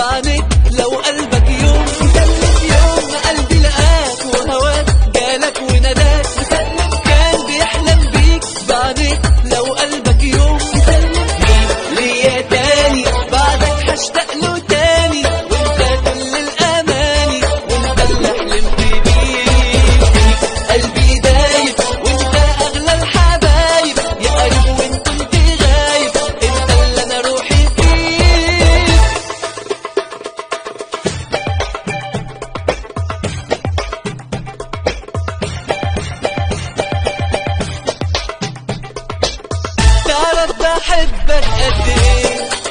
بعدك لو قلبك يوم يسلم يوم ما قلبي لقاك وهواك جالك ونداك يسلم كان بيحلم بيك بعدك لو قلبك يوم يسلم ليك ليا تاني بعدك هشتاق له تاني وانت كل الاماني وانت اللي حلمت بيه فيك قلبي دايب وانت اغلى الحبايب يا قريب وانت كنت غايب انت اللي انا روحي فيك تعرف بحبك قد ايه